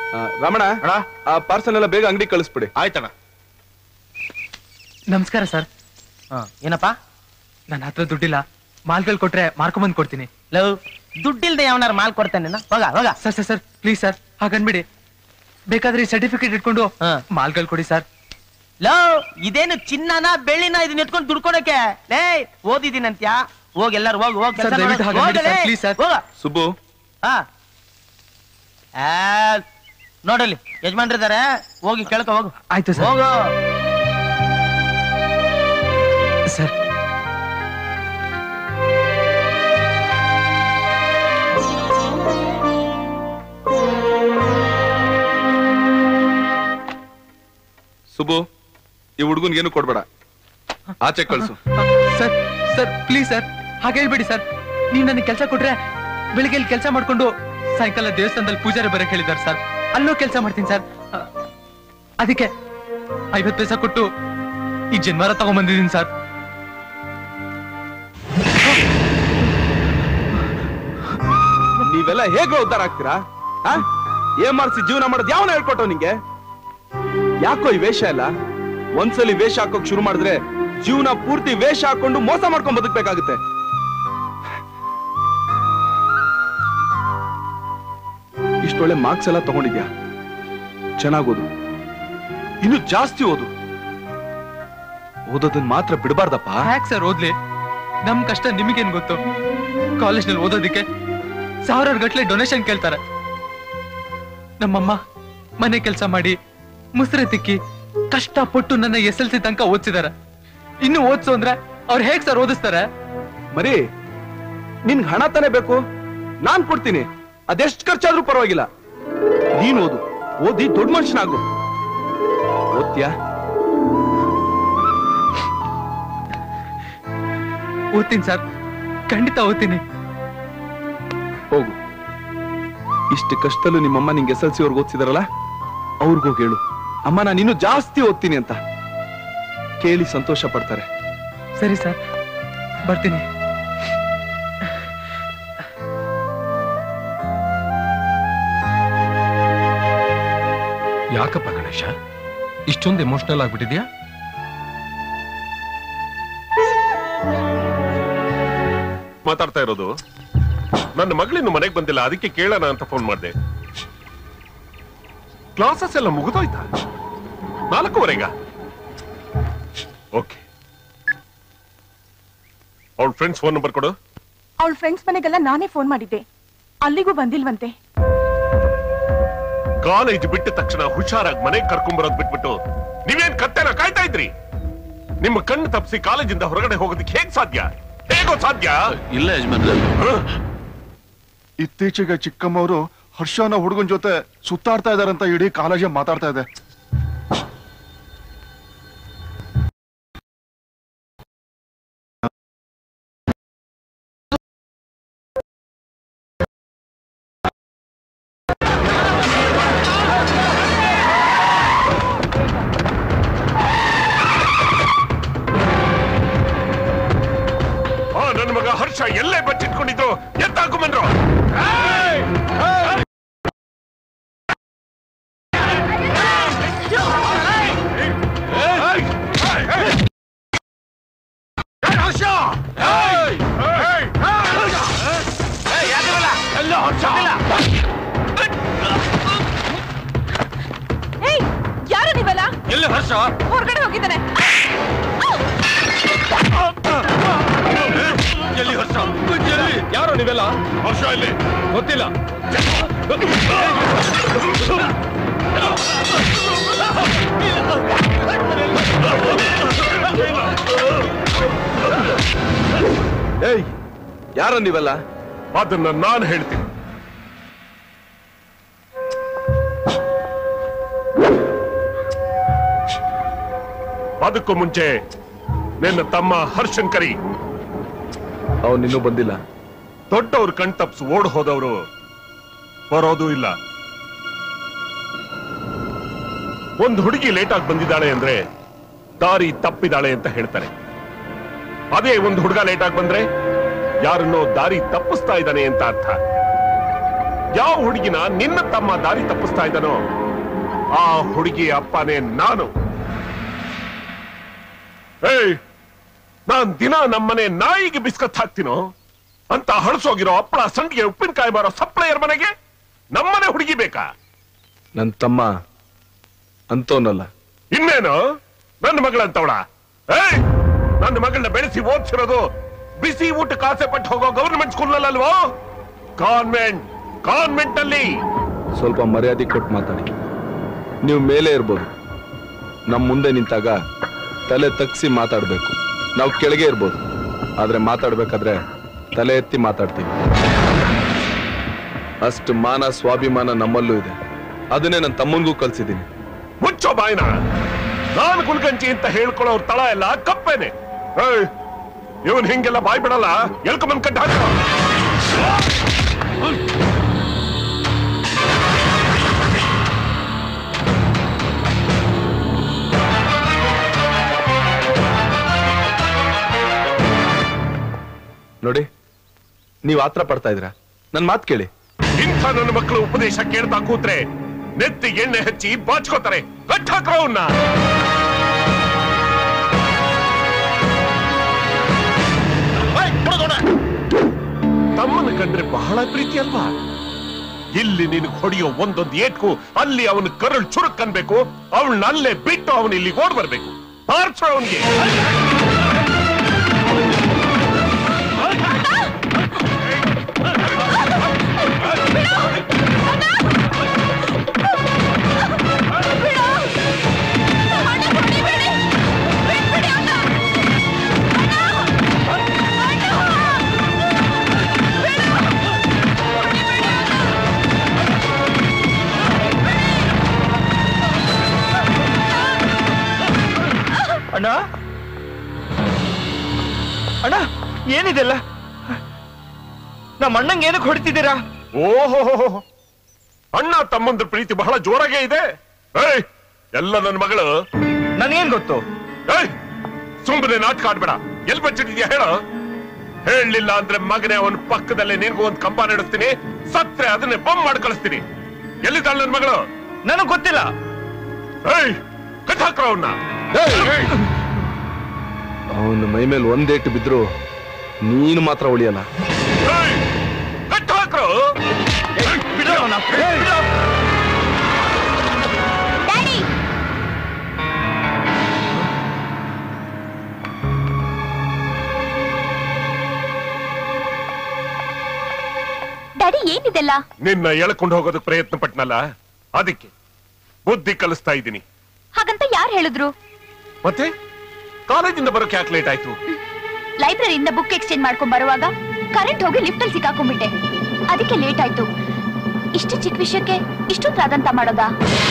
ಆ, ರಮಣ ಆ ಪಾರ್ಸಲ್ ಎಲ್ಲ ಬೇಗ ಅಂಗಡಿ ಕಳಿಸ್ಬಿಡಿ ಆಯ್ತಣ್ಣ ನಮಸ್ಕಾರ ಸರ್ ಏನಪ್ಪ ನನ್ನ ಹತ್ರ ದುಡ್ಡಿಲ್ಲ ಮಾಲ್ಗಳು ಕೊಟ್ರೆ ಮಾರ್ಕೊಂಬಂದ್ ಕೊಡ್ತೀನಿ ಲವ್ ದುಡ್ಡಿಲ್ದೆ ಯಾವನಾರು ಮಾಲ್ ಕೊಡ್ತಾನೆ ಹೋಗ ಹೋಗ sir sir sir please sir ಹಾಗನ್ಬಿಡಿ ಬೇಕಾದ್ರೆ ಈ ಸರ್ಟಿಫಿಕೇಟ್ ಇಟ್ಕೊಂಡು ಹಾ. ಮಾಲ್ಗಳು ಕೊಡಿ ಸರ್ ಲವ್ ಇದೇನು ಚಿನ್ನನ ಬೆಳ್ಳಿನ ಇದನ್ನ ಎತ್ಕೊಂಡು ದುಡ್ಕೊಳಕ್ಕೆ ಲೇ ಓದಿದ್ದೀನಂತ್ಯ ಹೋಗ್ ಎಲ್ಲಾರು ಹೋಗ್ ಹೋಗ್ ಸರ್, ಕೆಲ್ಸ ದಯವಿಟ್ಟು ಮಾಡು. ಹಾಗೆ ಮಾಡಿ ಹೋಗಲೇ. Sir, please sir. ಹೋಗ ಸುಬ್ಬು ಹಾ ಆ, ನೋಡಲಿ ಯಜಮಾನ್ರಿದ್ದಾರೆ ಹೋಗಿ ಕೇಳ್ಕೊ ಹೋಗು ಆಯ್ತು ಸರ್ ಹೋಗು ಸರ್ ಸುಬ್ಬು ಈ ಹುಡುಗನ್ ಏನು ಕೊಡ್ಬೇಡ ಆಚೆ ಕಳ್ಸು ಸರ್ ಸರ್ ಪ್ಲೀಸ್ ಸರ್ ಹಾಗೆ ಹೇಳ್ಬೇಡಿ ಸರ್ ನೀವು ನನಗೆ ಕೆಲಸ ಕೊಟ್ರೆ ಬೆಳಿಗ್ಗೆ ಇಲ್ಲಿ ಕೆಲಸ ಮಾಡ್ಕೊಂಡು ಸಾಯಂಕಾಲ ದೇವಸ್ಥಾನದಲ್ಲಿ ಪೂಜಾರಿ ಬರಕ್ ಹೇಳಿದ್ದಾರೆ ಸರ್ ಅಲ್ಲೂ ಕೆಲಸ ಮಾಡ್ತೀನಿ ಸರ್ ಅ, ಅದಕ್ಕೆ ಐವತ್ತು ಪೈಸಾ ಕೊಟ್ಟು ಈ ಜನ್ಮರ ತಗೊಂಡ್ಬಂದಿದ್ದೀನಿ ಸರ್ ನೀವೆಲ್ಲ ಹೇಗೆ ಉದ್ಧಾರ ಆಗ್ತೀರಾ ಆ? ಏನ್ ಮಾಡ್ಸಿ ಜೀವನ ಮಾಡೋದು ಯಾವನ ಹೇಳ್ಕೊಟ್ಟವ್ ನಿಂಗೆ ಯಾಕೋ ಈ ವೇಷ ಎಲ್ಲ ಒಂದ್ಸಲಿ ವೇಷ ಹಾಕೋಕ್ ಶುರು ಮಾಡಿದ್ರೆ ಜೀವನ ಪೂರ್ತಿ ವೇಷ ಹಾಕೊಂಡು ಮೋಸ ಮಾಡ್ಕೊಂಡ್ ಬದುಕ್ಬೇಕಾಗುತ್ತೆ ಇಷ್ಟೊಳ್ಳೆ ಮಾರ್ಕ್ಸ್ ಎಲ್ಲ ತಗೊಂಡಿದ್ಯಾ ಚೆನ್ನಾಗ್ ಓದು ಇನ್ನು ಜಾಸ್ತಿ ಓದು ಓದೋದನ್ನ ಮಾತ್ರ ಬಿಡಬಾರ್ದಪ್ಪ ಹ್ಯಾಕ್ ಸರ್ ಓದ್ಲಿ ನಮ್ ಕಷ್ಟ ನಿಮಗೇನ್ ಗೊತ್ತು ಕಾಲೇಜ್ನಲ್ಲಿ ಓದೋದಿಕ್ಕೆ ಸಾವಿರಾರು ಗಟ್ಲೆ ಡೊನೇಷನ್ ಕೇಳ್ತಾರೆ ನಮ್ಮಮ್ಮ ಮನೆ ಕೆಲಸ ಮಾಡಿ ಮುಸ್ರೆ ತಿಕ್ಕಿ ಕಷ್ಟಪಟ್ಟು ನನ್ನ ಎಸ್ ಎಲ್ ಸಿ ತನಕ ಓದಿಸಿದಾರೆ ಇನ್ನು ಓದ್ಸು ಅಂದ್ರೆ ಅವ್ರು ಹೇಗ್ ಸರ್ ಓದಿಸ್ತಾರೆ ಮರಿ ನಿನ್ಗೆ ಹಣ ತಾನೇ ಬೇಕು ನಾನ್ ಕೊಡ್ತೀನಿ ಅದೆಷ್ಟು ಖರ್ಚಾದ್ರೂ ಪರವಾಗಿಲ್ಲ ನೀನ್ ಓದು ಓದಿ ದೊಡ್ಡ ಮನುಷ್ಯನಾಗು ಓದ್ತ್ಯಾ ಓದ್ತೀನಿ ಸರ್ ಖಂಡಿತ ಓದ್ತೀನಿ ಹೋಗು ಇಷ್ಟು ಕಷ್ಟದಲ್ಲೂ ನಿಮ್ಮಮ್ಮ ನಿಂಗೆ ಎಸ್ ಎಲ್ ಸಿ ಅವ್ರಿಗೆ ಓದ್ಸಿದಾರಲ್ಲ ಅವ್ರಿಗೋಗಿ ಹೇಳು ಅಮ್ಮ ನಾನು ಇನ್ನೂ ಜಾಸ್ತಿ ಓದ್ತೀನಿ ಅಂತ ಕೇಳಿ ಸಂತೋಷ ಪಡ್ತಾರೆ ಸರಿ ಸರ್ ಬರ್ತೀನಿ ಯಾಕಪ್ಪ ಗಣೇಶ ಇಷ್ಟೊಂದು ಎಮೋಷನಲ್ ಆಗ್ಬಿಟ್ಟಿದ್ಯಾ ಮಾತಾಡ್ತಾ ಇರೋದು ನನ್ನ ಮಗಳಿನ್ನು ಮನೆಗೆ ಬಂದಿಲ್ಲ ಅದಕ್ಕೆ ಕೇಳೋಣ ಅಂತ ಫೋನ್ ಮಾಡಿದೆ ಕ್ಲಾಸಸ್ ಎಲ್ಲ ಮುಗಿದೋಯ್ತಾ ನಾಲ್ಕೂವರೆಗ ಓಕೆ ಅವಳ ಫ್ರೆಂಡ್ಸ್ ಫೋನ್ ನಂಬರ್ ಕೊಡು ಅವಳ ಫ್ರೆಂಡ್ಸ್ ಮನೆಗೆಲ್ಲ ನಾನೇ ಫೋನ್ ಮಾಡಿದ್ದೆ ಅಲ್ಲಿಗೂ ಬಂದಿಲ್ವಂತೆ ಕಾಲೇಜ್ ಬಿಟ್ಟ ತಕ್ಷಣ ಹುಷಾರಾಗಿ ಮನೆಗೆ ಕರ್ಕೊಂಬರೋದ್ ಬಿಟ್ಬಿಟ್ಟು ನೀವೇನ್ ಕತ್ತೆನ ಕಾಯ್ತಾ ಇದ್ರಿ ನಿಮ್ಮ ಕಣ್ಣು ತಪ್ಪಿಸಿ ಕಾಲೇಜಿಂದ ಹೊರಗಡೆ ಹೋಗೋದಕ್ಕೆ ಹೇಗ್ ಸಾಧ್ಯ ಹೇಗೋ ಸಾಧ್ಯ ಇಲ್ಲ ಯಜಮಾನ್ರೆ ಇತ್ತೀಚೆಗೆ ಚಿಕ್ಕಮ್ಮವರು ಹರ್ಷನ ಹುಡುಗನ ಜೊತೆ ಸುತ್ತಾಡ್ತಾ ಇದಾರಂತ ಇಡೀ ಕಾಲೇಜೇ ಮಾತಾಡ್ತಾ ಇದೆ ಆ ನನ್ನ ಮಗ ಹರ್ಷ ಎಲ್ಲೇ ಬಚ್ಚಿಟ್ಕೊಂಡಿದ್ರು ಎತ್ತಾಕೊಂಬಂದ್ರು ಏಯ್ ಯಾರು ನೀವಲ್ಲ ಎಲ್ಲಿ ಹರ್ಷ ಹೊರಗಡೆ ಹೋಗಿದ್ದಾನೆ ಎಲ್ಲಿ ಹರ್ಷ ಎಲ್ಲಿ ಯಾರು ನೀವೆಲ್ಲ ಹರ್ಷ ಇಲ್ಲಿ ಗೊತ್ತಿಲ್ಲ ಏಯ್ ಯಾರ ನೀವೆಲ್ಲ ಅದನ್ನ ನಾನು ಹೇಳ್ತೀನಿ ಅದಕ್ಕೂ ಮುಂಚೆ ನಿನ್ನ ತಮ್ಮ ಹರ್ಷಂಕರಿ ಅವನಿನ್ನೂ ಬಂದಿಲ್ಲ ದೊಡ್ಡವ್ರ ಕಣ್ ತಪ್ಪಿಸಿ ಓಡ್ ಹೋದವರು ಬರೋದು ಇಲ್ಲ ಒಂದು ಹುಡುಗಿ ಲೇಟ್ ಆಗಿ ಬಂದಿದ್ದಾಳೆ ಅಂದ್ರೆ ದಾರಿ ತಪ್ಪಿದಾಳೆ ಅಂತ ಹೇಳ್ತಾರೆ ಅದೇ ಒಂದು ಹುಡುಗ ಲೇಟ್ ಆಗಿ ಬಂದ್ರೆ ಯಾರನ್ನೋ ದಾರಿ ತಪ್ಪಿಸ್ತಾ ಇದ್ದಾನೆ ಅಂತ ಅರ್ಥ ಯಾವ ಹುಡುಗಿನ ನಿನ್ನ ತಮ್ಮ ದಾರಿ ತಪ್ಪಿಸ್ತಾ ಇದ್ದಾನೋ ಆ ಹುಡುಗಿ ಅಪ್ಪನೇ ನಾನು ಏಯ್ ನಾನ್ ದಿನ ನಮ್ಮನೆ ನಾಯಿಗೆ ಬಿಸ್ಕತ್ ಹಾಕ್ತೀನೋ ಅಂತ ಹಳಸೋಗಿರೋ ಹಪ್ಪಳ ಸಂಡಿಗೆ ಉಪ್ಪಿನಕಾಯಿ ಮಾರೋ ಸಪ್ಲೈಯರ್ ಮನೆಗೆ ನಮ್ಮನೆ ಹುಡುಗಿ ಬೇಕಾ ನನ್ ತಮ್ಮ ಅಂತವನಲ್ಲ ಇನ್ನೇನು ನನ್ನ ಮಗಳಂತವಳ ಏಯ್ ನನ್ನ ಮಗಳನ್ನ ಬೆಳೆಸಿ ಓದ್ಸಿರೋದು ಬಿಸಿ ಊಟಕ್ಕೆ ಆಸೆ ಪಟ್ಟು ಹೋಗೋ ಗವರ್ಮೆಂಟ್ ಸ್ಕೂಲ್ ಅಲ್ವೋ ಕಾನ್ವೆಂಟ್ ಕಾನ್ವೆಂಟ್ ಅಲ್ಲಿ ಸ್ವಲ್ಪ ಮರ್ಯಾದೆ ಕೊಟ್ಟು ಮಾತಾಡಿ ನೀವು ಮೇಲೆ ಇರ್ಬೋದು ನಮ್ಮ ಮುಂದೆ ನಿಂತಾಗ ತಲೆ ತಗ್ಸಿ ಮಾತಾಡ್ಬೇಕು ನಾವು ಕೆಳಗೆ ಇರ್ಬೋದು ಆದ್ರೆ ಮಾತಾಡ್ಬೇಕಾದ್ರೆ ತಲೆ ಎತ್ತಿ ಮಾತಾಡ್ತೀವಿ ಅಷ್ಟು ಮಾನ ಸ್ವಾಭಿಮಾನ ನಮ್ಮಲ್ಲೂ ಇದೆ ಅದನ್ನೇ ನನ್ನ ತಮ್ಮನಿಗೂ ಕಲ್ಸಿದ್ದೀನಿ ಮುಚ್ಚೋ ಬಾಯ್ನ ನಾನು ಗುಲ್ಗಂಜಿ ಅಂತ ಹೇಳ್ಕೊಳ್ಳೋರ್ ತಳ ಎಲ್ಲ ಕಪ್ಪೇನೆ ಏಯ್ ಇವನ್ ಹಿಂಗೆಲ್ಲ ಬಾಯ್ ಬಿಡಲ್ಲ ಎಲ್ಕೊಂಬಂದ್ ಕಟ್ಟ ಹಾಕೋ ನೋಡಿ ನೀವು ಆತ್ರ ಪಡ್ತಾ ಇದ್ದೀರಾ ನನ್ನ ಮಾತು ಕೇಳಿ ಇಂಥ ನನ್ನ ಮಕ್ಕಳು ಉಪದೇಶ ಕೇಳ್ತಾ ಕೂತ್ರೆ ನೆತ್ತಿ ಎಣ್ಣೆ ಹಚ್ಚಿ ಬಾಚ್ಕೋತಾರೆ ಕಟ್ ಹಾಕ್ರೋ ಅವ್ನ ತಮ್ಮನ ಕಂಡ್ರೆ ಬಹಳ ಪ್ರೀತಿ ಅಲ್ವಾ ಇಲ್ಲಿ ನಿನಗೆ ಹೊಡೆಯೋ ಒಂದೊಂದು ಏಟ್ಕು ಅಲ್ಲಿ ಅವನ ಕರಳು ಚುರುಕ್ ಅನ್ಬೇಕು ಅವಳನ್ನ ಅಲ್ಲೇ ಬಿಟ್ಟು ಅವನು ಇಲ್ಲಿ ಓಡ್ ಬರ್ಬೇಕು ಪಾರ್ಸೋ ಅವನಿಗೆ ಅಣ್ಣ ಅಣ್ಣ ಏನಿದೆಲ್ಲ ನಮ್ಮ ಅಣ್ಣಂಗೆ ಏನಕ್ಕೆ ಹೊಡಿತಿದ್ದೀರಾ ಓಹೋ ಅಣ್ಣ ತಮ್ಮಂದ್ರ ಪ್ರೀತಿ ಬಹಳ ಜೋರಾಗೇ ಇದೆ ಏಯ್ ಎಲ್ಲ ನನ್ನ ಮಗಳು ನನಗೇನ್ ಗೊತ್ತು ಏಯ್ ಸುಮ್ಮನೆ ನಾಟಕ ಆಡ್ಬೇಡ ಎಲ್ ಬಚ್ಚಿದ್ಯಾ ಹೇಳು ಹೇಳಲಿಲ್ಲ ಅಂದ್ರೆ ಮಗನೇ ಅವನ ಪಕ್ಕದಲ್ಲೇ ನಿನ್ಗೂ ಒಂದು ಕಂಬ ನಡೆಸ್ತೀನಿ ಸತ್ರೆ ಅದನ್ನೇ ಬಂದ್ ಮಾಡಿ ಕಳಿಸ್ತೀನಿ ಎಲ್ಲಿದ್ದಾಳೆ ನನ್ನ ಮಗಳು ನನಗ್ ಗೊತ್ತಿಲ್ಲ ಏಯ್ ಕಟ್ ಹಾಕ್ರ ಅವನ್ನ ಅವನ ಮೈ ಮೇಲೆ ಒಂದೇಟು ಬಿದ್ರು ನೀನು ಮಾತ್ರ ಉಳಿಯಲ್ಲ ಕಟ್ ಹಾಕ್ರು ಡ್ಯಾಡಿ ಏನಿದೆಲ್ಲ ನಿನ್ನ ಎಳ್ಕೊಂಡು ಹೋಗೋದಕ್ಕೆ ಪ್ರಯತ್ನ ಪಟ್ನಲ್ಲ ಅದಕ್ಕೆ ಬುದ್ಧಿ ಕಲಿಸ್ತಾ ಇದ್ದೀನಿ ಹಾಗಂತ ಯಾರು ಹೇಳಿದ್ರು ಮತ್ತೆ ಕಾಲೇಜಿಂದ ಬರೋಕೆ ಯಾಕೆ ಲೇಟ್ ಆಯ್ತು ಲೈಬ್ರರಿಯಿಂದ ಬುಕ್ ಎಕ್ಸ್ಚೇಂಜ್ ಮಾಡ್ಕೊಂಡ್ ಬರುವಾಗ ಕರೆಂಟ್ ಹೋಗಿ ಲಿಫ್ಟ್ ಅಲ್ಲಿ ಸಿಕ್ಕಾಕೊಂಡ್ಬಿಟ್ಟೆ ಅದಕ್ಕೆ ಲೇಟ್ ಆಯ್ತು ಇಷ್ಟು ಚಿಕ್ಕ ವಿಷಯಕ್ಕೆ ಇಷ್ಟೊಂದು ರಾದಂತ ಮಾಡೋದಾ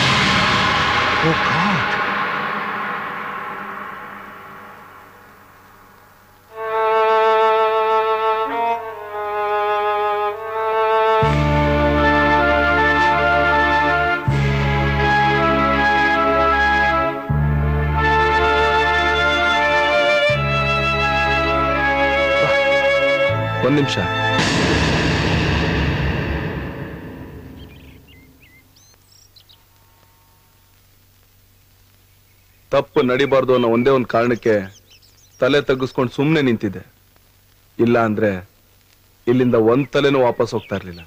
ಒಂದ್ ನಿಮಿಷ ತಪ್ಪು ನಡಿಬಾರ್ದು ಅನ್ನೋ ಒಂದೇ ಒಂದು ಕಾರಣಕ್ಕೆ ತಲೆ ತಗ್ಗಿಸ್ಕೊಂಡು ಸುಮ್ಮನೆ ನಿಂತಿದ್ದೆ ಇಲ್ಲ ಅಂದ್ರೆ ಇಲ್ಲಿಂದ ಒಂದ್ ತಲೆನೂ ವಾಪಸ್ ಹೋಗ್ತಾ ಇರ್ಲಿಲ್ಲ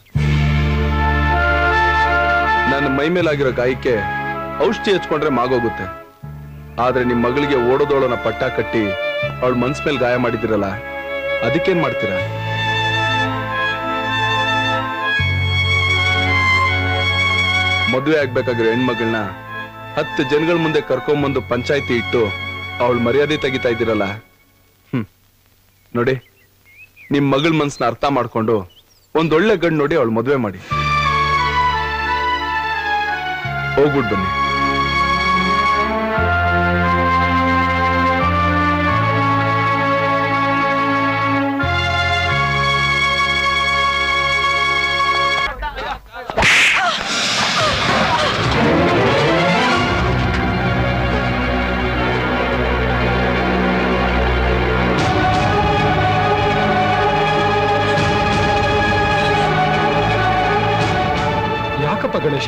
ನನ್ನ ಮೈ ಮೇಲಾಗಿರೋ ಗಾಯಕ್ಕೆ ಔಷಧಿ ಹಚ್ಕೊಂಡ್ರೆ ಮಾಗೋಗುತ್ತೆ ಆದ್ರೆ ನಿಮ್ ಮಗಳಿಗೆ ಓಡೋದೋಳನ ಪಟ್ಟ ಕಟ್ಟಿ ಅವಳ ಮನ್ಸ್ ಮೇಲೆ ಗಾಯ ಮಾಡಿದಿರಲ್ಲ ಅದಕ್ಕೇನ್ ಮಾಡ್ತೀರಾ ಮದುವೆ ಆಗ್ಬೇಕಾಗಿರೋ ಹೆಣ್ಮಗಳನ್ನ ಹತ್ತು ಜನಗಳ ಮುಂದೆ ಕರ್ಕೊಂಬಂದು ಪಂಚಾಯತಿ ಇಟ್ಟು ಅವಳ ಮರ್ಯಾದೆ ತೆಗಿತಾ ಇದ್ದೀರಲ್ಲ ಹ್ಮ್ ನೋಡಿ ನಿಮ್ ಮಗಳ ಮನ್ಸನ್ನ ಅರ್ಥ ಮಾಡ್ಕೊಂಡು ಒಂದೊಳ್ಳೆ ಗಂಡು ನೋಡಿ ಅವಳು ಮದುವೆ ಮಾಡಿ ಹೋಗ್ಬಿಟ್ಟು ಬನ್ನಿ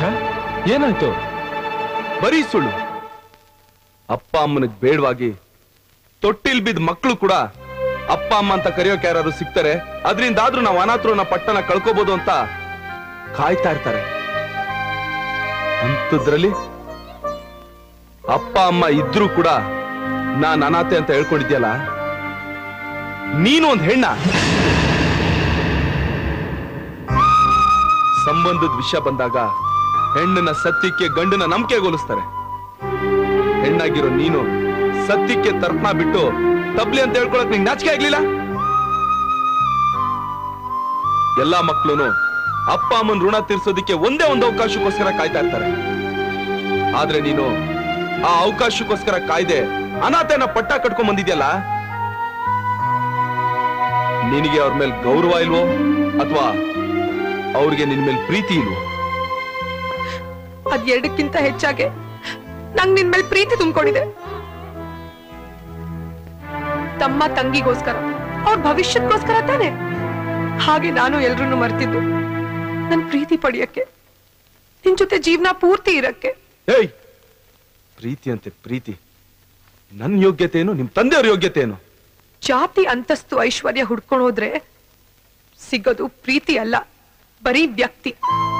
ಹರ್ಷ ಏನಾಯ್ತು ಬರೀ ಸುಳ್ಳು ಅಪ್ಪ ಅಮ್ಮನಿಗೆ ಬೇಡವಾಗಿ ತೊಟ್ಟಿಲ್ ಬಿದ್ದ ಮಕ್ಕಳು ಕೂಡ ಅಪ್ಪ ಅಮ್ಮ ಅಂತ ಕರೆಯೋಕೆ ಯಾರು ಸಿಗ್ತಾರೆ ಅದರಿಂದಾದ್ರೂ ನಾವು ಅನಾಥರನ್ನ ಪಟ್ಟಣ ಕಳ್ಕೋಬಹುದು ಅಂತ ಕಾಯ್ತಾ ಇರ್ತಾರೆ ಅಂಥದ್ರಲ್ಲಿ ಅಪ್ಪ ಅಮ್ಮ ಇದ್ರೂ ಕೂಡ ನಾನ್ ಅನಾಥೆ ಅಂತ ಹೇಳ್ಕೊಂಡಿದ್ಯಲ್ಲ ನೀನು ಒಂದ್ ಹೆಣ್ಣ ಸಂಬಂಧದ ವಿಷಯ ಬಂದಾಗ ಹೆಣ್ಣನ್ನ ಸತ್ಯಕ್ಕೆ ಗಂಡನ ನಂಬಿಕೆಗೊಲಿಸ್ತಾರೆ ಹೆಣ್ಣಾಗಿರೋ ನೀನು ಸತ್ಯಕ್ಕೆ ತರ್ಪಣ ಬಿಟ್ಟು ತಬ್ಲಿ ಅಂತ ಹೇಳ್ಕೊಳಕ್ ನಿಂಗೆ ನಾಚಿಕೆ ಆಗ್ಲಿಲ್ಲ ಎಲ್ಲಾ ಮಕ್ಳು ಅಪ್ಪ ಅಮ್ಮನ್ ಋಣ ತೀರ್ಸೋದಿಕ್ಕೆ ಒಂದೇ ಒಂದು ಅವಕಾಶಕ್ಕೋಸ್ಕರ ಕಾಯ್ತಾ ಇರ್ತಾರೆ ಆದ್ರೆ ನೀನು ಆ ಅವಕಾಶಕ್ಕೋಸ್ಕರ ಕಾಯ್ದೆ ಅನಾಥನ ಪಟ್ಟ ಕಟ್ಕೊಂಡ್ ಬಂದಿದ್ಯಲ್ಲ ನಿನಗೆ ಅವ್ರ ಮೇಲೆ ಗೌರವ ಇಲ್ವೋ ಅಥವಾ ಅವ್ರಿಗೆ ನಿನ್ ಮೇಲೆ ಪ್ರೀತಿ ಇಲ್ವೋ ಅದ್ ಎರಡಕ್ಕಿಂತ ಹೆಚ್ಚಾಗೆ ನಂಗ್ ನಿನ್ ಮೇಲೆ ಪ್ರೀತಿ ತುಂಬಿಕೊಂಡಿದೆ ತಮ್ಮ ತಂಗಿಗೋಸ್ಕರ ಅವ್ರ ಭವಿಷ್ಯಕ್ಕೋಸ್ಕರ ತಾನೆ ಹಾಗೆ ನಾನು ಎಲ್ರನ್ನೂ ಮರ್ತಿದ್ದು ನನ್ ಪ್ರೀತಿ ಪಡೆಯಕ್ಕೆ ನಿನ್ ಜೊತೆ ಜೀವನ ಪೂರ್ತಿ ಇರಕ್ಕೆ ಏಯ್ ಪ್ರೀತಿ ಅಂತೆ ಪ್ರೀತಿ ನನ್ನ ಯೋಗ್ಯತೆ ಏನು ನಿಮ್ ತಂದೆಯವ್ರ ಯೋಗ್ಯತೆ ಏನು ಜಾತಿ ಅಂತಸ್ತು ಐಶ್ವರ್ಯ ಹುಡ್ಕೊಂಡು ಹೋದ್ರೆ ಸಿಗೋದು ಪ್ರೀತಿ ಅಲ್ಲ ಬರೀ ವ್ಯಕ್ತಿ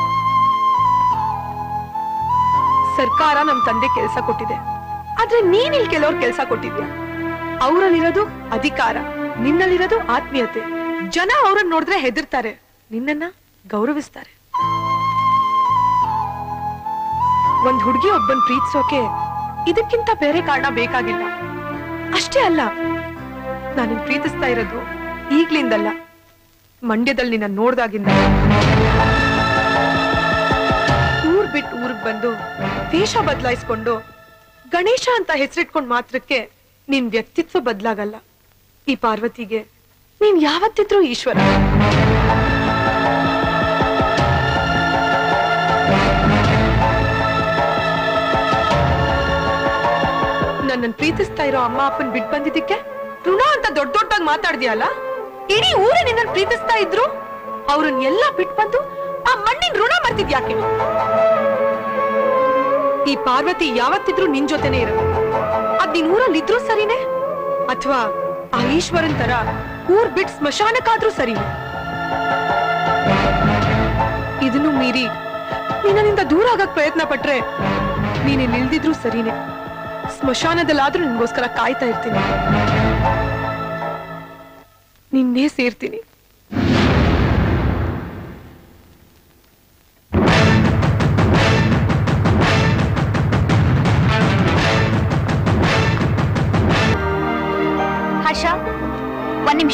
ಸರ್ಕಾರ ನಮ್ ತಂದೆ ಕೆಲಸ ಕೊಟ್ಟಿದೆ ಆದ್ರೆ ನೀನ್ ಇಲ್ಲಿ ಕೆಲವ್ರ ಕೆಲಸ ಕೊಟ್ಟಿದ್ಯಾ ಅವರಲ್ಲಿರೋದು ಅಧಿಕಾರ ನಿನ್ನಲ್ಲಿರೋದು ಆತ್ಮೀಯತೆ ಜನ ಅವ್ರನ್ನ ನೋಡಿದ್ರೆ ಹೆದರ್ತಾರೆ ನಿನ್ನನ್ನ ಗೌರವಿಸ್ತಾರೆ ಒಂದ್ ಹುಡುಗಿ ಒಬ್ಬನ್ ಪ್ರೀತಿಸೋಕೆ ಇದಕ್ಕಿಂತ ಬೇರೆ ಕಾರಣ ಬೇಕಾಗಿಲ್ಲ ಅಷ್ಟೇ ಅಲ್ಲ ನಾನು ಪ್ರೀತಿಸ್ತಾ ಇರೋದು ಈಗ್ಲಿಂದಲ್ಲ ಮಂಡ್ಯದಲ್ಲಿ ನಿನ್ನ ನೋಡ್ದಾಗಿಂದ ಊರ್ ಬಿಟ್ಟು ಊರ್ಗ್ ಬಂದು ವೇಷ ಬದಲಾಯಿಸ್ಕೊಂಡು ಗಣೇಶ ಅಂತ ಹೆಸರಿಟ್ಕೊಂಡ್ ಮಾತ್ರಕ್ಕೆ ನಿನ್ ವ್ಯಕ್ತಿತ್ವ ಬದಲಾಗಲ್ಲ ಈ ಪಾರ್ವತಿಗೆ ನೀನ್ ಯಾವತ್ತಿದ್ರೂ ಈಶ್ವರ ನನ್ನನ್ ಪ್ರೀತಿಸ್ತಾ ಇರೋ ಅಮ್ಮ ಅಪ್ಪನ್ ಬಿಟ್ ಬಂದಿದ್ದಕ್ಕೆ ಋಣ ಅಂತ ದೊಡ್ಡ ದೊಡ್ಡಾಗಿ ಮಾತಾಡ್ದಿಯಲ್ಲ ಇಡೀ ಊರೇ ನಿನ್ನ ಪ್ರೀತಿಸ್ತಾ ಇದ್ರು ಅವ್ರನ್ನ ಎಲ್ಲ ಬಿಟ್ ಬಂದು ಆ ಮಣ್ಣಿನ ಋಣ ಮರ್ತಿದ್ಯಾಕೆ ಈ ಪಾರ್ವತಿ ಯಾವತ್ತಿದ್ರು ನಿನ್ ಜೊತೆನೆ ಇರಬೇಕು ಅದ್ ನಿನ್ ಊರಲ್ಲಿ ಇದ್ರೂ ಸರಿನೇ ಅಥವಾ ಆ ಈಶ್ವರನ್ ತರ ಊರ್ ಬಿಟ್ ಸ್ಮಶಾನಕ್ಕಾದ್ರೂ ಸರಿನೇ ಇದನ್ನು ಮೀರಿ ನಿನ್ನಿಂದ ದೂರ ಆಗಕ್ ಪ್ರಯತ್ನ ಪಟ್ರೆ ನೀನ್ ಇಲ್ಲಿ ಇಲ್ದಿದ್ರು ಸರಿನೇ ಸ್ಮಶಾನದಲ್ಲಾದ್ರೂ ನಿನ್ಗೋಸ್ಕರ ಕಾಯ್ತಾ ಇರ್ತೀನಿ ನಿನ್ನೇ ಸೇರ್ತೀನಿ ಹರ್ಷ ಒಂದ್ ನಿಮಿಷ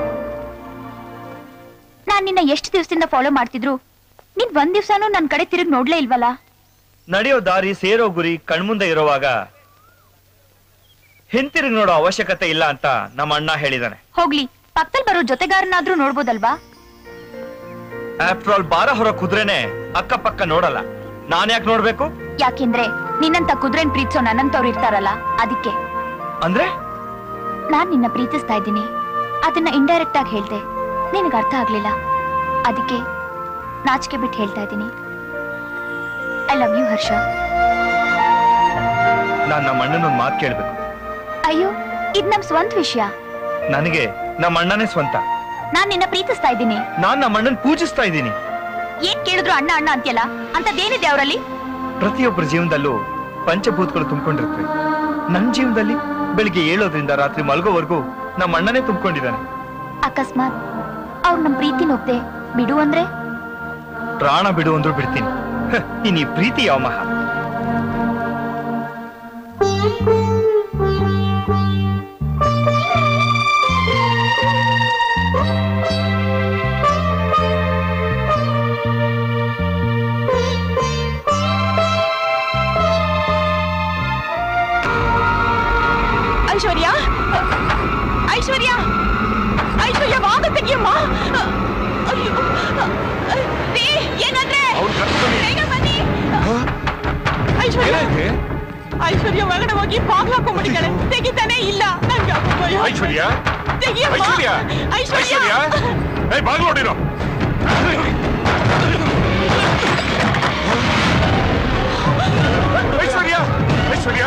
ನಾನ್ ನಿನ್ನ ಎಷ್ಟು ದಿವಸದಿಂದ ಫಾಲೋ ಮಾಡ್ತಿದ್ರು ನೀನ್ ಒಂದ್ ದಿವ್ಸನೂ ನನ್ ಕಡೆ ತಿರುಗಿ ನೋಡ್ಲೇ ಇಲ್ವಲ್ಲ ನಡೆಯೋ ದಾರಿ ಸೇರೋ ಗುರಿ ಕಣ್ಮುಂದೆ ಇರುವಾಗ ಹಿಂತಿರುಗಿ ನೋಡೋ ಅವಶ್ಯಕತೆ ಇಲ್ಲ ಅಂತ ನಮ್ಮ ಅಣ್ಣ ಹೇಳಿದಾನೆ ಹೋಗ್ಲಿ ಪಕ್ಕದಲ್ಲಿ ಬರೋ ಜೊತೆಗಾರನಾದ್ರೂ ನೋಡ್ಬೋದಲ್ವಾ ಆಫ್ಟರ್ ಆಲ್ ಬಾರ ಹೊರ ಕುದುರೆನೆ ಅಕ್ಕಪಕ್ಕ ನೋಡಲ್ಲ ನಾನ್ ಯಾಕೆ ನೋಡ್ಬೇಕು ಯಾಕೆಂದ್ರೆ ನಿನ್ನಂತ ಕುದುರೆನ್ ಪ್ರೀತಿಸೋ ನನ್ನಂತವ್ರು ಇರ್ತಾರಲ್ಲ ಅದಕ್ಕೆ ಅಂದ್ರೆ ನಾನ್ ನಿನ್ನ ಪ್ರೀತಿಸ್ತಾ ಇದ್ದೀನಿ ಅದನ್ನ ಇಂಡೈರೆಕ್ಟ್ ಆಗಿ ಹೇಳ್ದೆ ನಿನಗೆ ಅರ್ಥ ಆಗ್ಲಿಲ್ಲ ಅದಕ್ಕೆ ನಾಚಿಕೆ ಬಿಟ್ಟು ಹೇಳ್ತಾ ಇದ್ದೀನಿ ಐ ಲವ್ ಯು ಹರ್ಷ ನಾನ್ ನಮ್ಮ ಅಣ್ಣನೊಂದ್ ಮಾತು ಕೇಳ್ಬೇಕು ಅಯ್ಯೋ ಇದ್ ನಮ್ ಸ್ವಂತ ವಿಷಯ ನನಗೆ ನಮ್ಮ ಅಣ್ಣನೇ ಸ್ವಂತ ನಾನ್ ನಿನ್ನ ಪ್ರೀತಿಸ್ತಾ ಇದ್ದೀನಿ ನಾನ್ ನಮ್ಮ ಅಣ್ಣನ್ ಪೂಜಿಸ್ತಾ ಇದ್ದೀನಿ ಏನ್ ಕೇಳಿದ್ರು ಅಣ್ಣ ಅಣ್ಣ ಅಂತ್ಯಲ್ಲ ಅಂತದೇನಿದೆ ಅವರಲ್ಲಿ ಪ್ರತಿಯೊಬ್ಬರ ಜೀವನದಲ್ಲೂ ಪಂಚಭೂತಗಳು ತುಂಬಿಕೊಂಡಿರ್ತವೆ ನನ್ನ ಜೀವನದಲ್ಲಿ ಬೆಳಿಗ್ಗೆ ಏಳೋದ್ರಿಂದ ರಾತ್ರಿ ಮಲಗೋವರೆಗೂ ನಮ್ಮ ಅಣ್ಣನೇ ತುಂಬಿಕೊಂಡಿದ್ದಾನೆ ಅಕಸ್ಮಾತ್ ಅವ್ರು ನಮ್ ಪ್ರೀತಿ ಒಪ್ದೆ ಬಿಡು ಅಂದ್ರೆ ಪ್ರಾಣ ಬಿಡು ಅಂದ್ರೂ ಬಿಡ್ತೀನಿ ಹ, ಇನ್ ಈ ಪ್ರೀತಿ ಯಾವ ಮಹಾ ಐಶ್ವರ್ಯ ಐಶ್ವರ್ಯ ಐಶ್ವರ್ಯ ವಾದ ತೆಗಿಯಮ್ಮ ಅಯ್ಯೋ ರೀ, ಏನಂದ್ರೆ ಬೇಗ ಬನ್ನಿ ಐಶ್ವರ್ಯ ಐಶ್ವರ್ಯ ಒಳಗಡೆ ಹೋಗಿ ಬಾಗ್ಲ ಹಾಕೊಂಡ್ಬಿಟ್ಟಿದ್ದಾಳೆ ತೆಗಿತಾನೆ ಇಲ್ಲ ನಂಗೆ ಯಾಕೋ ಭಯ. ಐಶ್ವರ್ಯ ತೆಗಿಯಮ್ಮ ಐಶ್ವರ್ಯ ಐಶ್ವರ್ಯ ಐಶ್ವರ್ಯ ಏ ಬಾಗ್ಲು ಹೊಡಿರೋ ಐಶ್ವರ್ಯ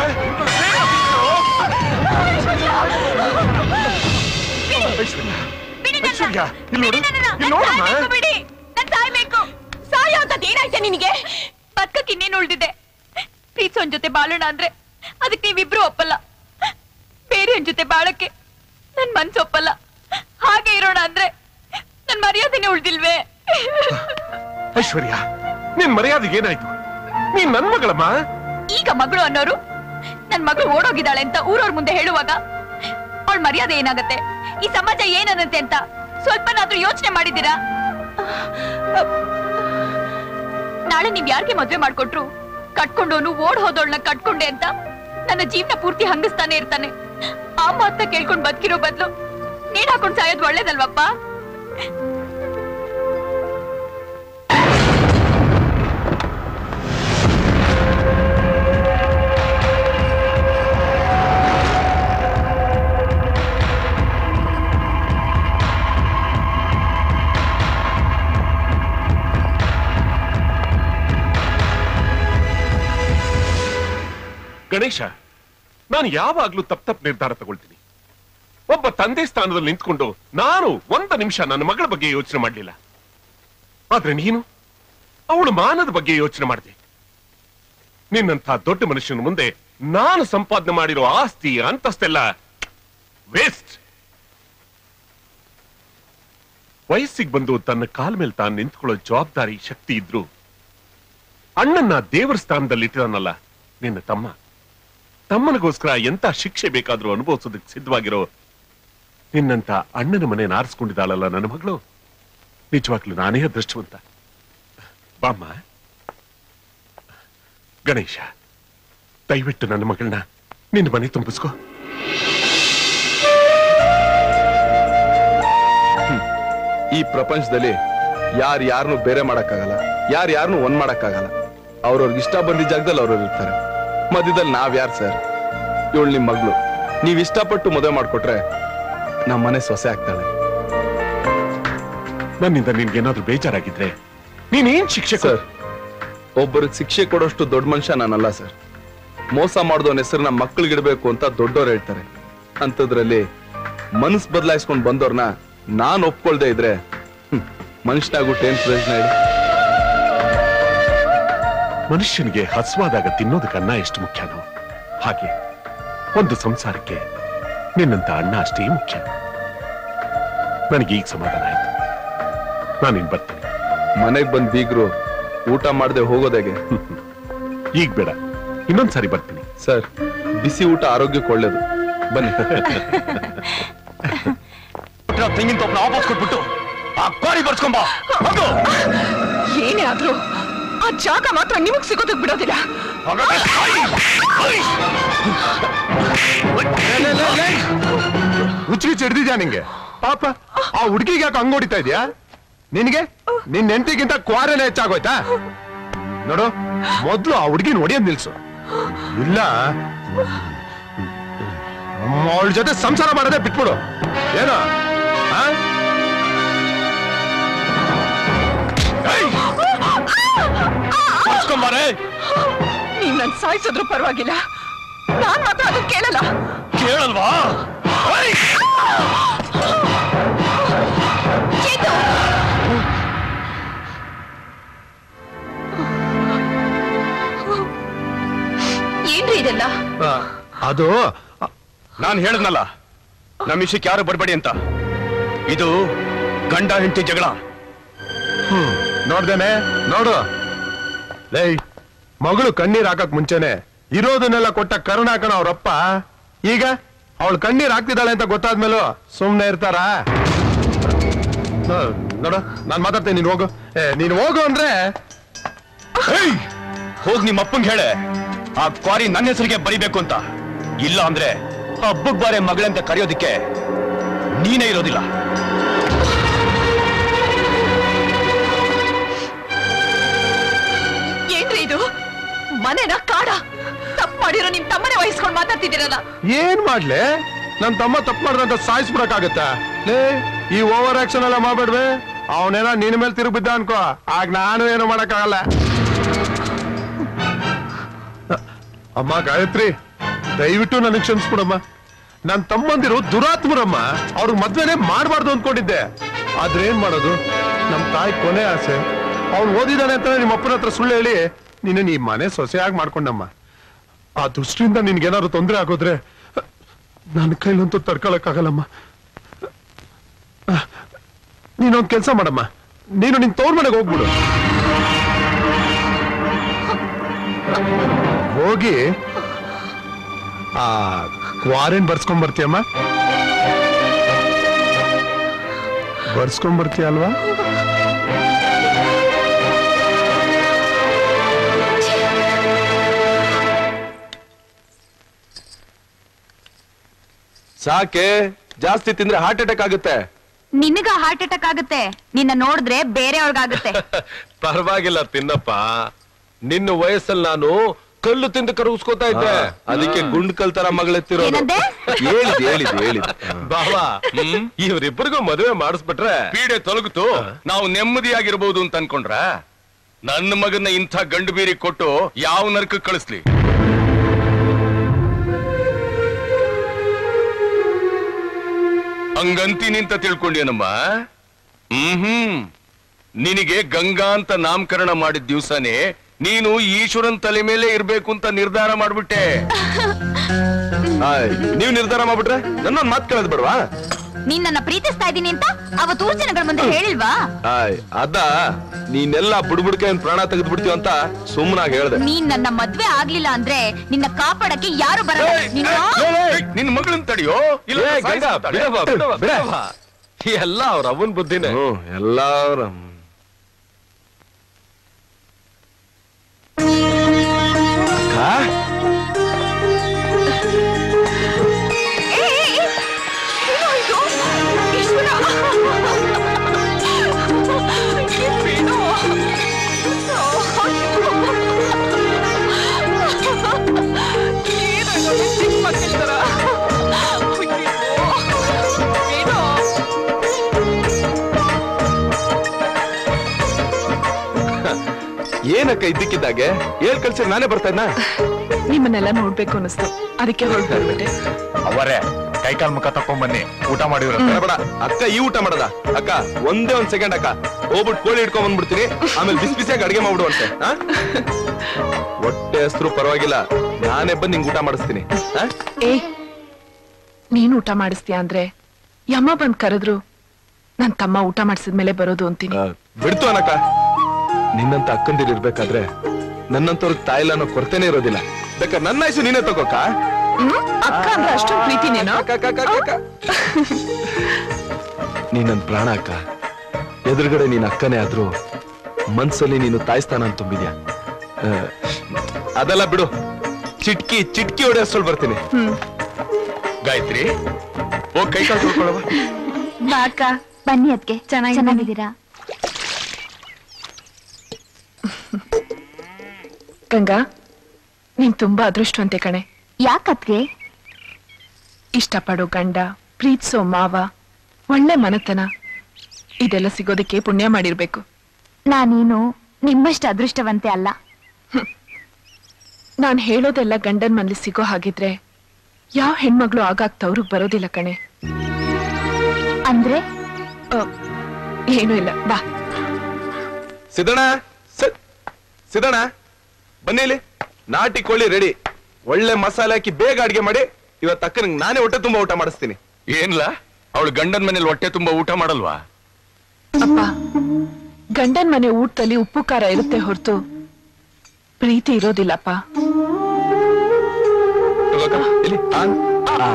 ಐಶ್ವರ್ಯ ಐಶ್ವರ್ಯ ಇಲ್ಲಿ ನೋಡು ಇಲ್ಲಿ ನೋಡಮ್ಮ ಬಿಡಿ ನನ್ ಸಾಯ್ಬೇಕು ಸಾಯೋ ಅಂತದ್ ಏನಾಯ್ತೆ ನಿನಗೆ ಬದುಕಕ್ಕೆ ಇನ್ನೇನು ಉಳ್ದಿದೆ ಪ್ರೀತ್ಸೋನ್ ಜೊತೆ ಬಾಳೋಣ ಅಂದ್ರೆ ಅದಕ್ಕೆ ನೀವಿಬ್ರು ಒಪ್ಪಲ್ಲ ಬೇರೆಯವ್ರ ಜೊತೆ ಬಾಳಕ್ಕೆ ನನ್ ಮನ್ಸು ಒಪ್ಪಲ್ಲ ಹಾಗೆ ಇರೋಣ ಅಂದ್ರೆ ನನ್ ಮರ್ಯಾದೆನೆ ಉಳ್ದಿಲ್ವೇ ಐಶ್ವರ್ಯ ನಿನ್ ಮರ್ಯಾದೆಗೆ ಏನಾಯ್ತು ನೀನ್ ನನ್ ಮಗಳಮ್ಮ ಈಗ ಮಗಳು ಅನ್ನೋರು ನನ್ ಮಗಳು ಓಡೋಗಿದ್ದಾಳೆ ಅಂತ ಊರವ್ರ ಮುಂದೆ ಹೇಳುವಾಗ ಅವಳ ಮರ್ಯಾದೆ ಏನಾಗತ್ತೆ ಈ ಸಮಾಜ ಏನನ್ನತ್ತೆ ಅಂತ ಸ್ವಲ್ಪನಾದ್ರೂ ಯೋಚನೆ ಮಾಡಿದ್ದೀರಾ ನಾಳೆ ನೀವ್ ಯಾರಿಗೆ ಮದ್ವೆ ಮಾಡ್ಕೊಟ್ರು ಕಟ್ಕೊಂಡೋನು ಓಡ್ ಹೋದೋಳ್ನ ಕಟ್ಕೊಂಡೆ ಅಂತ ನನ್ನ ಜೀವನ ಪೂರ್ತಿ ಹಂಗಿಸ್ತಾನೆ ಇರ್ತಾನೆ ಆ ಮಾತನ್ನ ಕೇಳ್ಕೊಂಡ್ ಬದುಕಿರೋ ಬದ್ಲು ನೀನ್ ಹಾಕೊಂಡ್ ಸಾಯೋದ್ ಒಳ್ಳೇದಲ್ವಪ್ಪ ಗಣೇಶ ನಾನು ಯಾವಾಗ್ಲೂ ತಪ್ಪ ತಪ್ಪ ನಿರ್ಧಾರ ತಗೊಳ್ತೀನಿ ಒಬ್ಬ ತಂದೆ ಸ್ಥಾನದಲ್ಲಿ ನಿಂತ್ಕೊಂಡು ನಾನು ಒಂದು ನಿಮಿಷ ನನ್ನ ಮಗಳ ಬಗ್ಗೆ ಯೋಚನೆ ಮಾಡಲಿಲ್ಲ ಆದ್ರೆ ನೀನು ಅವಳು ಮಾನದ ಬಗ್ಗೆ ಯೋಚನೆ ಮಾಡಿದೆ ನಿನ್ನಂಥ ದೊಡ್ಡ ಮನುಷ್ಯನ ಮುಂದೆ ನಾನು ಸಂಪಾದನೆ ಮಾಡಿರೋ ಆಸ್ತಿ ಅಂತಸ್ತೆಲ್ಲ ವೇಸ್ಟ್ ವಯಸ್ಸಿಗೆ ಬಂದು ತನ್ನ ಕಾಲ ಮೇಲೆ ತಾನು ನಿಂತ್ಕೊಳ್ಳೋ ಜವಾಬ್ದಾರಿ ಶಕ್ತಿ ಇದ್ರು ಅಣ್ಣನ್ನ ದೇವರ ಸ್ಥಾನದಲ್ಲಿ ಇಟ್ಟಿದಾನಲ್ಲ ನಿನ್ನ ತಮ್ಮ ತಮ್ಮನಿಗೋಸ್ಕರ ಎಂತ ಶಿಕ್ಷೆ ಬೇಕಾದ್ರೂ ಅನುಭವಿಸೋದಕ್ಕೆ ಸಿದ್ಧವಾಗಿರೋ ನಿನ್ನಂತ ಅಣ್ಣನ ಮನೆ ಆರಿಸ್ಕೊಂಡಿದ್ದಾಳಲ್ಲ ನನ್ನ ಮಗಳು ನಿಜವಾಗ್ಲೂ ನಾನೇ ಅದೃಷ್ಟವಂತ ಬಾಮ್ಮ ಗಣೇಶ ದಯವಿಟ್ಟು ನನ್ನ ಮಗಳನ್ನ ನಿನ್ನ ಮನೆ ತುಂಬಿಸ್ಕೋ ಈ ಪ್ರಪಂಚದಲ್ಲಿ ಯಾರು ಯಾರನ್ನು ಬೇರೆ ಮಾಡಕ್ಕಾಗಲ್ಲ ಯಾರು ಯಾರನ್ನು ಒಂದ್ ಮಾಡಕ್ಕಾಗಲ್ಲ ಅವ್ರವ್ರಿಗೆ ಇಷ್ಟ ಬಂದಿದ್ದ ಜಾಗದಲ್ಲಿ ಅವ್ರವ್ರು ಇರ್ತಾರೆ ಮಧ್ಯದಲ್ಲಿ ನಾವ್ ಯಾರು ಸರ್ ಇವಳು ನಿಮ್ ಮಗಳು ನೀವ್ ಇಷ್ಟಪಟ್ಟು ಮದುವೆ ಮಾಡ್ಕೊಟ್ರೆ ನಮ್ಮ ಮನೆ ಸೊಸೆ ಆಗ್ತಾಳೆ ನನ್ನಿಂದ ನಿನ್ಗೇನಾದ್ರೂ ಬೇಜಾರಾಗಿದ್ರೆ ನೀನೇನ್ ಶಿಕ್ಷೆ ಸರ್ ಒಬ್ಬರಿಗೆ ಶಿಕ್ಷೆ ಕೊಡೋಷ್ಟು ದೊಡ್ಡ ಮನುಷ್ಯ ನಾನಲ್ಲ ಸರ್ ಮೋಸ ಮಾಡ್ದವನ ಹೆಸರನ್ನ ಮಕ್ಕಳಿಗಿಡ್ಬೇಕು ಅಂತ ದೊಡ್ಡವ್ರು ಹೇಳ್ತಾರೆ ಅಂಥದ್ರಲ್ಲಿ ಮನಸ್ ಬದಲಾಯಿಸ್ಕೊಂಡು ಬಂದವ್ರನ್ನ ನಾನ್ ಒಪ್ಕೊಳ್ದೆ ಇದ್ರೆ ಹ್ಮ್, ಮನುಷ್ಯನಾಗ್ಬಿಟ್ಟು ಏನ್ ಪ್ರಯೋಜನ ಹೇಳಿ ಮನುಷ್ಯನಿಗೆ ಹಸುವಾದಾಗ ತಿನ್ನೋದಕ್ಕೆ ಅನ್ನ ಎಷ್ಟು ಮುಖ್ಯನೋ ಹಾಗೆ ಒಂದು ಸಂಸಾರಕ್ಕೆ ನಿನ್ನಂತ ಅಣ್ಣ ಅಷ್ಟೇ ಮುಖ್ಯ ನನಗೆ ಈಗ ಸಮಾಧಾನ ಆಯ್ತು ನಾನಿನ್ ಬರ್ತೀನಿ ಮನೆಗ್ ಬಂದ್ ಬೀಗ್ರು ಊಟ ಮಾಡದೆ ಹೋಗೋದಾಗೆ ಈಗ ಬೇಡ ಇನ್ನೊಂದ್ಸಾರಿ ಬರ್ತೀನಿ ಸರ್ ಬಿಸಿ ಊಟ ಆರೋಗ್ಯಕ್ಕೆ ಒಳ್ಳೇದು ಬನ್ನಿ ತೆಂಗಿನ ತೋಪನ ವಾಪಸ್ ಕೊಟ್ಬಿಟ್ಟು ಆ ಕ್ವಾರಿ ಬರ್ಸ್ಕೊಂಬ ಹೋಗು ಏನೇ ಆದ್ರೂ ಆ ಜಾಗ ಮಾತ್ರ ನಿಮಗ್ ಸಿಗೋದಕ್ ಬಿಡೋದಿಲ್ಲ ಹುಚ್ಚಿಗೆ ಚೆಡ್ದಿದ್ಯಾ ನಿಂಗೆ ಪಾಪ ಆ ಹುಡುಗಿಗೆ ಯಾಕೆ ಹಂಗ್ ಹೊಡಿತಾ ಇದ್ಯಾ ನಿನಗೆ ನಿನ್ ನೆಂಟಿಗಿಂತ ಕ್ವಾರೇನೆ ಹೆಚ್ಚಾಗೋಯ್ತಾ ನೋಡು ಮೊದ್ಲು ಆ ಹುಡುಗಿನ ಹೊಡಿಯೋದ್ ನಿಲ್ಸು ಇಲ್ಲ ಅವಳ ಜೊತೆ ಸಂಸಾರ ಮಾಡೋದೇ ಬಿಟ್ಬಿಡು ಏನು ಆ? ಬರ್ಸ್ಕೊಂಬಾರೆ ನೀನ್ ನನ್ ಸಾಯಿಸಿದ್ರು ಪರವಾಗಿಲ್ಲ ನಾನ್ ಮಾತ್ರ ಅದನ್ನ ಕೇಳಲ್ಲ ಕೇಳಲ್ವಾ ಏಯ್! ಏನ್ರಿ ಇದೆಲ್ಲ ಆ, ಅದು ನಾನ್ ಹೇಳದ್ನಲ್ಲ ನಮ್ಮ ವಿಷಯಕ್ಕೆ ಯಾರು ಬರ್ಬೇಡಿ ಅಂತ ಇದು ಗಂಡ ಹೆಂಡತಿ ಜಗಳ ಹ್ಮ್ ನೋಡ್ದೇನೆ ನೋಡು ಲೈ ಮಗಳು ಕಣ್ಣೀರ್ ಹಾಕಕ್ ಮುಂಚೆನೆ ಇರೋದನ್ನೆಲ್ಲ ಕೊಟ್ಟ ಕರುಣಾಕಣ ಅವ್ರಪ್ಪ ಈಗ ಅವಳು ಕಣ್ಣೀರ್ ಹಾಕ್ತಿದ್ದಾಳೆ ಅಂತ ಗೊತ್ತಾದ್ಮೇಲೂ ಸುಮ್ನೆ ಇರ್ತಾರ ನೋಡು ನಾನ್ ಮಾತಾಡ್ತೇನೆ ನೀನ್ ಹೋಗು ಏ ನೀನ್ ಹೋಗು ಅಂದ್ರೆ ಏಯ್! ಹೋಗ್ ನಿಮ್ಮ ಅಪ್ಪಂಗೆ ಹೇಳೆ ಆ ಕ್ವಾರಿ ನನ್ನ ಹೆಸರಿಗೆ ಬರಿಬೇಕು ಅಂತ ಇಲ್ಲ ಅಂದ್ರೆ ಹಬ್ಬಕ್ ಬಾರೆ ಮಗಳಂತ ಕರೆಯೋದಿಕ್ಕೆ ನೀನೇ ಇರೋದಿಲ್ಲ ಏನ್ರಿ ಇದು ಮನೆನ ಕಾಡ ತಪ್ಪು ಮಾಡಿರೋ ನಿಮ್ ತಮ್ಮನೇ ವಹಿಸ್ಕೊಂಡ್ ಮಾತಾಡ್ತಿದ್ದೀರಲ್ಲ ಏನ್ ಮಾಡ್ಲೆ ನನ್ ತಮ್ಮ ತಪ್ಪು ಮಾಡ್ದಂತ ಸಾಯಿಸ್ಬಿಡಕ್ಕಾಗತ್ತ ಲೇ ಈ ಓವರ್ ಆಕ್ಷನ್ ಎಲ್ಲ ಮಾಡ್ಬೇಡ್ವೆ ಅವನೇನ ನಿನ್ ಮೇಲೆ ತಿರುಗಿ ಬಿದ್ದ ಅನ್ಕೋ ಆಗ ನಾನು ಏನು ಮಾಡಕ್ಕಾಗಲ್ಲ ಅಮ್ಮ ಗಾಯತ್ರಿ ದಯವಿಟ್ಟು ನನಗೆ ಕ್ಷಮಿಸ್ಬಿಡಮ್ಮ ನನ್ ತಮ್ಮಂದಿರು ದುರಾತ್ಮರಮ್ಮ ಅವ್ರಿಗೆ ಮದ್ವೆನೆ ಮಾಡಬಾರ್ದು ಅನ್ಕೊಂಡಿದ್ದೆ ಆದ್ರೆ ಏನ್ ಮಾಡೋದು ನಮ್ ತಾಯಿ ಕೊನೆ ಆಸೆ ಅವ್ನು ಓದಿದಾನೆ ಅಂತ ನಿಮ್ಮ ಅಪ್ಪನ ಹತ್ರ ಸುಳ್ಳು ಹೇಳಿ ನಿನ್ನ ಈ ಮನೆ ಸೊಸೆಯಾಗಿ ಮಾಡ್ಕೊಂಡಮ್ಮ ಆ ದೃಷ್ಟಿಯಿಂದ ನಿನ್ಗೇನಾದ್ರು ತೊಂದರೆ ಆಗೋದ್ರೆ ನನ್ನ ಕೈಲಂತೂ ತಡ್ಕೊಳಕ್ಕಾಗಲ್ಲಮ್ಮ ನೀನೊಂದ್ ಕೆಲಸ ಮಾಡಮ್ಮ ನೀನು ನಿನ್ ತವ್ರ ಮನೆಗೆ ಹೋಗ್ಬಿಡು ಹೋಗಿ ಆ ಕ್ವಾರೇನ್ ಬರ್ಸ್ಕೊಂಡ್ ಬರ್ತೀಯಮ್ಮ ಬರ್ಸ್ಕೊಂಡ್ ಬರ್ತೀಯ ಅಲ್ವಾ ಸಾಕೆ ಜಾಸ್ತಿ ತಿಂದ್ರೆ ಹಾರ್ಟ್ ಅಟ್ಯಾಕ್ ಆಗುತ್ತೆ ನಿನಗ ಹಾರ್ಟ್ ಅಟ್ಯಾಕ್ ಆಗುತ್ತೆ ನಿನ್ನ ನೋಡಿದ್ರೆ ಬೇರೆಯವ್ರಿಗಾಗುತ್ತೆ ಪರವಾಗಿಲ್ಲ ತಿನ್ನಪ್ಪ ನಿನ್ನ ವಯಸ್ಸಲ್ಲಿ ನಾನು ಕಲ್ಲು ತಿಂದು ಕರಗಿಸ್ಕೋತಾ ಇದ್ದೆ ಅದಕ್ಕೆ ಗುಂಡ್ ಕಲ್ ತರ ಮಗಳೆತ್ತಿರೋದು ಏನಂದೆ? ಹೇಳಿದ್ ಹೇಳಿದ್ ಹೇಳಿದ್ ಬಾವಾ ಇವ್ರಿಬ್ಬರಿಗೂ ಮದುವೆ ಮಾಡಿಸ್ಬಿಟ್ರೆ ಪೀಡೆ ತೊಲಗಿತು ನಾವು ನೆಮ್ಮದಿಯಾಗಿರ್ಬೋದು ಅಂತ ಅನ್ಕೊಂಡ್ರ ನನ್ನ ಮಗನ ಇಂಥ ಗಂಡು ಬೀರಿ ಕೊಟ್ಟು ಯಾವ ನರಕ ಕಳಿಸ್ಲಿ ಹಂಗಂತೀನಿ ಅಂತ ತಿಳ್ಕೊಂಡೇನಮ್ಮ ಹ್ಮ್ ಹ್ಮ್ ನಿನಗೆ ಗಂಗಾ ಅಂತ ನಾಮಕರಣ ಮಾಡಿದ ದಿವ್ಸನೇ ನೀನು ಈಶ್ವರನ್ ತಲೆ ಮೇಲೆ ಇರ್ಬೇಕು ಅಂತ ನಿರ್ಧಾರ ಮಾಡ್ಬಿಟ್ಟೆ ಆಯ್, ನೀವ್ ನಿರ್ಧಾರ ಮಾಡ್ಬಿಟ್ರೆ ನನ್ನೊಂದ್ ಮಾತ್ ಕೇಳದ್ ಬಿಡ್ವಾ ನೀನ್ ನನ್ನ ಪ್ರೀತಿಸ್ತಾ ಇದ್ದೀನಿ ಅಂತ ಅವತ್ತು ಊರ್ ಜನಗಳ ಮುಂದೆ ಹೇಳಿಲ್ವಾ ಆಯ್ ಅದ ನೀನೆಲ್ಲ ಬುಡ್ಬುಡ್ಕೆ ಪ್ರಾಣ ತೆಗೆದು ಬಿಡ್ತೀವ ಅಂತ ಸುಮ್ಮನಾಗಿ ಹೇಳ್ದೆ ನೀನ್ ನನ್ನ ಮದ್ವೆ ಆಗ್ಲಿಲ್ಲ ಅಂದ್ರೆ ನಿನ್ನ ಕಾಪಾಡಕ್ಕೆ ಯಾರು ಬರಲ್ಲ ನಿನ್ನ ನಿನ್ ಮಗಳನ್ ತಡಿಯೋ ಇಲ್ಲ ಏ, ಗಂಗಾ, ಬಿಡವ್ವ, ಬಿಡವ್ವ, ಬಿಡವ್ವ. ಎಲ್ಲ ಅವ್ರ ಅವನ್ ಬುದ್ಧಿನೇ ಹ್ಮ್ ಎಲ್ಲಾರ ಏನಕ್ಕ ಇದ್ದಕ್ಕಿದ್ದಾಗೆ ಹೇಳ್ ಕಳ್ಸಿರ್ ನಾನೇ ಬರ್ತಾ ಇದ್ನಾ ನಿಮ್ಮನ್ನೆಲ್ಲ ನೋಡ್ಬೇಕು ಅನಿಸ್ತು ಅದಕ್ಕೆ ಹೊರಟು ಬಂದ್ಬಿಟ್ಟೆ ಅವರೇ ಕೈಕಾಲ್ ಮುಖ ತಕೊಂಡ್ ಬನ್ನಿ ಊಟ ಮಾಡಿವ್ರ ಬೇಡ ಬೇಡ ಅಕ್ಕ ಈ ಊಟ ಮಾಡದ ಅಕ್ಕ ಒಂದೇ ಒಂದ್ ಸೆಕೆಂಡ್ ಅಕ್ಕ ಹೋಗ್ಬಿಟ್ಟು ಕೋಳಿ ಇಟ್ಕೊಂಡ್ ಬಂದ್ಬಿಡ್ತೀನಿ ಆಮೇಲೆ ಬಿಸಿ ಬಿಸಿಯಾಗಿ ಅಡಿಗೆ ಮಾಡ್ಬಿಡುವಂತೆ ಆ? ಹೊಟ್ಟೆ ಹೆಸರು ಪರವಾಗಿಲ್ಲ ನಾನೇ ಬಂದು ನಿಂಗೆ ಊಟ ಮಾಡಿಸ್ತೀನಿ ಆ? ಏ ನೀನ್ ಊಟ ಮಾಡಿಸ್ತೀಯ ಅಂದ್ರೆ ಯಮ್ಮ ಬಂದ್ ಕರೆದ್ರು ನನ್ ತಮ್ಮ ಊಟ ಮಾಡಿಸಿದ್ಮೇಲೆ ಬರೋದು ಅಂತೀನಿ ಆ, ಬಿಡ್ತು ಅನಕ್ಕ ನಿನ್ನಂತ ಅಕ್ಕಂದಿರ್ ಇರ್ಬೇಕಾದ್ರೆ ನನ್ನಂತವ್ರಿಗೆ ತಾಯಿಲ್ಲ ಅನ್ನೋ ಕೊರತೆನೇ ಇರೋದಿಲ್ಲ ಬೇಕಾದ್ರೆ ನನ್ನ ಹೆಸರು ನೀನೇ ತಗೋಕ ಹ್ಮ್? ಅಕ್ಕ ಅಂದ್ರೆ ಅಷ್ಟೊಂದು ಪ್ರೀತಿನೇನೋ ನೀ ನನ್ ಪ್ರಾಣ ಅಕ್ಕ ಎದುರುಗಡೆ ನೀನ್ ಅಕ್ಕನೇ ಆದ್ರೂ ಮನ್ಸಲ್ಲಿ ನೀನು ತಾಯಿಸ್ತಾನ ಅಂತ ತುಂಬಿದ್ಯಾ ಆ, ಅದೆಲ್ಲ ಬಿಡು ಚಿಟ್ಕಿ ಚಿಟ್ಕಿ ಹೊಡೆಯೋಷ್ಟ್ರಲ್ಲಿ ಬರ್ತೀನಿ ಗಾಯತ್ರಿ ಹೋಗ್ ಕೈ ಕಾಲು ತೊಳ್ಕೊಳವ ಬಾಕ ಬನ್ನಿ ಅದಕ್ಕೆ ಚೆನ್ನಾಗಿದ್ದೀರಾ ಗಂಗಾ ನೀನ್ ತುಂಬಾ ಅದೃಷ್ಟವಂತೆ ಕಣೆ ಯಾಕತ್ಗೆ ಇಷ್ಟಪಡೋ ಗಂಡ ಪ್ರೀತಿಸೋ ಮಾವ ಒಳ್ಳೆ ಮನತನ ಇದೆಲ್ಲ ಸಿಗೋದಕ್ಕೆ ಪುಣ್ಯ ಮಾಡಿರ್ಬೇಕು ನಾನೇನು ನಿಮ್ಮಷ್ಟು ಅದೃಷ್ಟವಂತೆ ಅಲ್ಲ ನಾನ್ ಹೇಳೋದೆಲ್ಲ ಗಂಡನ್ ಮನ್ಲಿ ಸಿಗೋ ಹಾಗಿದ್ರೆ ಯಾವ ಹೆಣ್ಮಗಳು ಆಗಾಗ್ ತವ್ರಿಗೆ ಬರೋದಿಲ್ಲ ಕಣೆ ಅಂದ್ರೆ ಅ, ಏನೂ ಇಲ್ಲ ಬಾ ಸಿದ್ದಣ್ಣ ಸಿ- ಸಿದ್ದಣ್ಣ ಬನ್ನಿ ಇಲ್ಲಿ ನಾಟಿ ಕೋಳಿ ರೆಡಿ ಒಳ್ಳೆ ಮಸಾಲೆ ಹಾಕಿ ಬೇಗ ಅಡಿಗೆ ಮಾಡಿ ಇವತ್ತು ಅಕ್ಕನಿಗೆ ನಾನೇ ಹೊಟ್ಟೆ ತುಂಬಾ ಊಟ ಮಾಡಿಸ್ತೀನಿ ಏನ್ಲ ಅವಳು ಗಂಡನ್ ಮನೇಲಿ ಹೊಟ್ಟೆ ತುಂಬಾ ಊಟ ಮಾಡಲ್ವಾ ಅಪ್ಪ ಗಂಡನ್ ಮನೆ ಊಟದಲ್ಲಿ ಉಪ್ಪು ಖಾರ ಇರುತ್ತೆ ಹೊರತು ಪ್ರೀತಿ ಇರೋದಿಲ್ಲಪ್ಪ ತಗೋಕ, ಇಲ್ಲಿ ಆನ್ ಆ.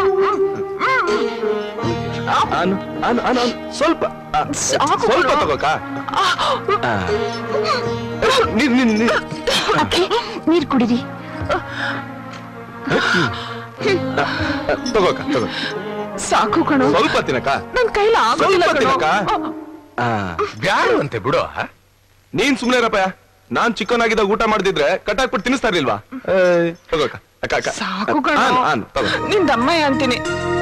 ಆನು ಆನು ಆನು ಆನು. ಸ್ವಲ್ಪ ಆ, ಸಾಕು ಸ್ವಲ್ಪ ಕಣೋ. ತಗೋಕ ಆ. ನೀರ್ ನೀರ್ ನೀರ್ ಅಕ್ಕೆ ನೀರ್ ಕುಡಿರಿ ತಗೋಕ ತಗೋ ಸಾಕು ಕಣೋ ಸ್ವಲ್ಪ ತಿನ್ನಕ ನನ್ ಕೈಲಿ ಆಗೋದಿಲ್ಲ ಸ್ವಲ್ಪ ಕಣೋ. ತಿನ್ನಕ ಆ. ಬ್ಯಾಡವಂತೆ ಬಿಡು ನೀನ್ ಸುಮ್ನೆ ಇರಪ್ಪಯ್ಯ ನಾನ್ ಚಿಕ್ಕವನಾಗಿದ್ದಾಗ ಊಟ ಮಾಡ್ದಿದ್ರೆ ಕಟ್ಟಾಕ್ಬಿಟ್ಟು ತಿನ್ನಿಸ್ತಾ ಇರ್ಲಿಲ್ವಾ ಏಯ್, ತಗೋಕ ಅಕ್ಕ ಅಕ್ಕ ಸಾಕು ಕಣೋ ಆನ್ ಆನ್ ತಗೋ ನಿನ್ ದಮ್ಮಯ್ಯ ಅಂತೀನಿ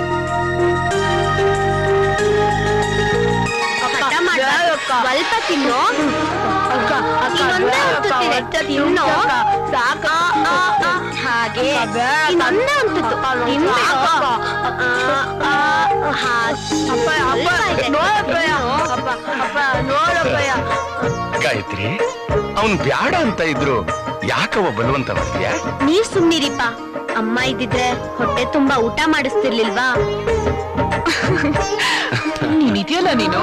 ಸ್ವಲ್ಪ ತಿನ್ನು ಇನ್ನೊಂದೇ ಹೊತ್ತು ತಿನ್ನು. ತಿನ್ನು. ಸಾಕು. ನಿನಗೆ ನನ್ನ ಅಂತಿತ್ತು ತಿನ್ಬೇಕು. ಆ, ಆ, ಹಾ, ಸ್ವಲ್ಪ ಇದೆ. ಗಾಯತ್ರಿ ಅವನ್ ಬ್ಯಾಡ ಅಂತ ಇದ್ರು ಯಾಕವ ಬಲವಂತ ಮಾಡ್ತೀಯ ನೀವ್ ಸುಮ್ನಿರಿಪ್ಪ ಅಮ್ಮ ಇದ್ದಿದ್ರೆ ಹೊಟ್ಟೆ ತುಂಬಾ ಊಟ ಮಾಡಿಸ್ತಿರ್ಲಿಲ್ವಾ ನೀನ್ ಇದೆಯಲ್ಲ ನೀನು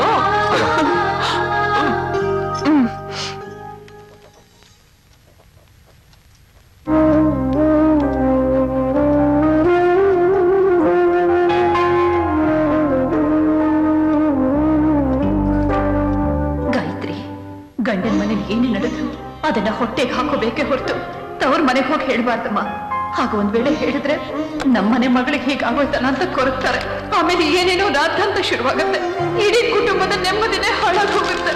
ಗಾಯತ್ರಿ ಗಂಡನ ಮನೇಲಿ ಏನೇ ನಡೆದ್ರು ಅದನ್ನ ಹೊಟ್ಟೆಗೆ ಹಾಕೋಬೇಕೇ ಹೊರತು ತವ್ರ ಮನೆಗೆ ಹೋಗಿ ಹೇಳ್ಬಾರ್ದಮ್ಮ ಹಾಗ ಒಂದ್ ವೇಳೆ ಹೇಳಿದ್ರೆ ನಮ್ಮನೆ ಮಗಳಿಗೆ ಹೀಗಾಗೋಯ್ತನ ಅಂತ ಕೊರಗ್ತಾರೆ ಆಮೇಲೆ ಏನೇನೋ ರಾಧಾಂತ ಶುರುವಾಗುತ್ತೆ ಇಡೀ ಕುಟುಂಬದ ನೆಮ್ಮದಿನೇ ಹಾಳಾಗಿ ಹೋಗುತ್ತೆ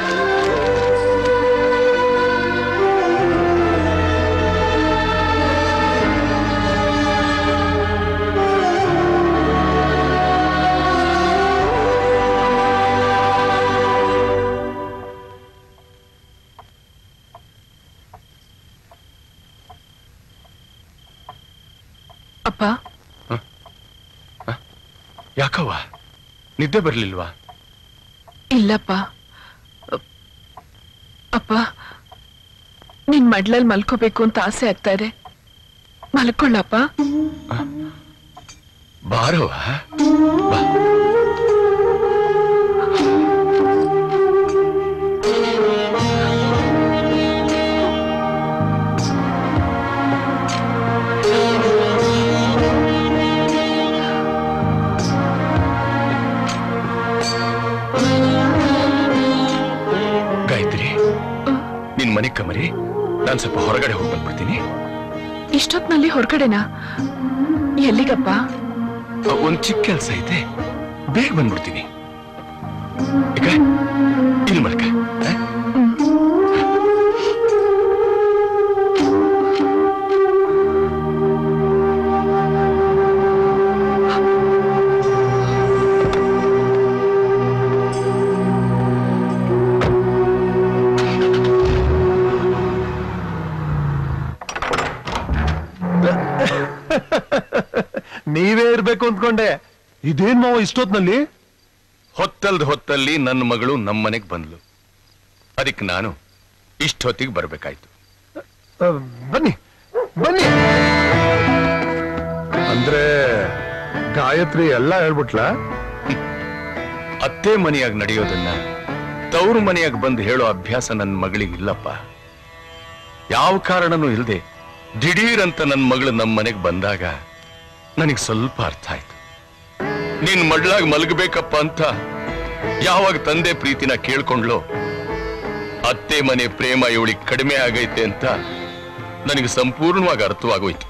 ಅಪ್ಪ ಯಾಕವ್ವ ನಿದ್ದೆ ಬರ್ಲಿಲ್ವಾ ಇಲ್ಲಪ್ಪ ಅಪ್- ಅಪ್ಪ ನಿನ್ ಮಡ್ಲಲ್ಲಿ ಮಲ್ಕೋಬೇಕು ಅಂತ ಆಸೆ ಆಗ್ತಾ ಇದೆ ಮಲ್ಕೊಳ್ಳಪ್ಪ ಬಾರವ್ವ ಬಾ ಗಾಯತ್ರಿ ನಿನ್ ಮನೆ ಕಮರಿ ನಾನ್ ಸ್ವಲ್ಪ ಹೊರಗಡೆ ಹೋಗಿ ಬಂದ್ಬಿಡ್ತೀನಿ ಇಷ್ಟೊತ್ನಲ್ಲಿ ಹೊರಗಡೆನಾ ಎಲ್ಲಿಗಪ್ಪ ಅ, ಒಂದ್ ಚಿಕ್ಕ ಕೆಲಸ ಐತೆ ಬೇಗ ಬಂದ್ಬಿಡ್ತೀನಿ ಈಗ ಇಲ್ಲಿ ಮಲ್ಕ ಆ? ನೀವೇ ಇರ್ಬೇಕು ಅಂದ್ಕೊಂಡೆ ಇದೇನ್ ಮಾವ ಇಷ್ಟೊತ್ನಲ್ಲಿ ಹೊತ್ತಲ್ದ ಹೊತ್ತಲ್ಲಿ ನನ್ನ ಮಗಳು ನಮ್ಮನೆಗ್ ಬಂದ್ಲು ಅದಕ್ಕೆ ನಾನು ಇಷ್ಟೊತ್ತಿಗೆ ಬರ್ಬೇಕಾಯ್ತು ಆ, ಬನ್ನಿ ಬನ್ನಿ ಅಂದ್ರೆ ಗಾಯತ್ರಿ ಎಲ್ಲ ಹೇಳ್ಬಿಟ್ಲ ಅತ್ತೆ ಮನೆಯಾಗ ನಡೆಯೋದನ್ನ ತವ್ರ ಮನೆಯಾಗ ಬಂದು ಹೇಳೋ ಅಭ್ಯಾಸ ನನ್ನ ಮಗಳಿಗೆ ಇಲ್ಲಪ್ಪ ಯಾವ ಕಾರಣನೂ ಇಲ್ಲದೆ ದಿಢೀರ್ ಅಂತ ನನ್ನ ಮಗಳು ನಮ್ಮ ಮನೆಗೆ ಬಂದಾಗ ನನಗೆ ಸ್ವಲ್ಪ ಅರ್ಥ ಆಯ್ತು ನೀನ್ ಮಡ್ಲಾಗ ಮಲಗಬೇಕಪ್ಪ ಅಂತ ಯಾವಾಗ ತಂದೆ ಪ್ರೀತಿನ ಕೇಳ್ಕೊಂಡ್ಲೋ ಅತ್ತೆ ಮನೆ ಪ್ರೇಮ ಇವಳಿಗೆ ಕಡಿಮೆ ಆಗೈತೆ ಅಂತ ನನಗೆ ಸಂಪೂರ್ಣವಾಗಿ ಅರ್ಥವಾಗೋಯ್ತು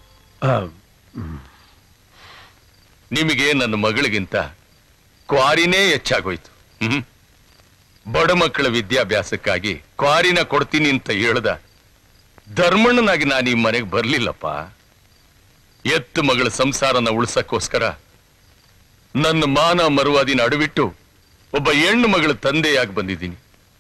ನಿಮಗೆ ನನ್ನ ಮಗಳಿಗಿಂತ ಕ್ವಾರಿನೇ ಹೆಚ್ಚಾಗೋಯ್ತು ಹ್ಮ್ ಬಡ ಮಕ್ಕಳ ವಿದ್ಯಾಭ್ಯಾಸಕ್ಕಾಗಿ ಕ್ವಾರಿನ ಕೊಡ್ತೀನಿ ಅಂತ ಹೇಳ್ದ ಧರ್ಮಣ್ಣನಾಗಿ ನಾನು ಈ ಮನೆಗೆ ಬರ್ಲಿಲ್ಲಪ್ಪ ಎತ್ತು ಮಗಳ ಸಂಸಾರನ ಉಳ್ಸಕ್ಕೋಸ್ಕರ ನನ್ನ ಮಾನ ಮರುವಾದಿನ ಅಡವಿಟ್ಟು ಒಬ್ಬ ಹೆಣ್ಣು ಮಗಳ ತಂದೆಯಾಗಿ ಬಂದಿದ್ದೀನಿ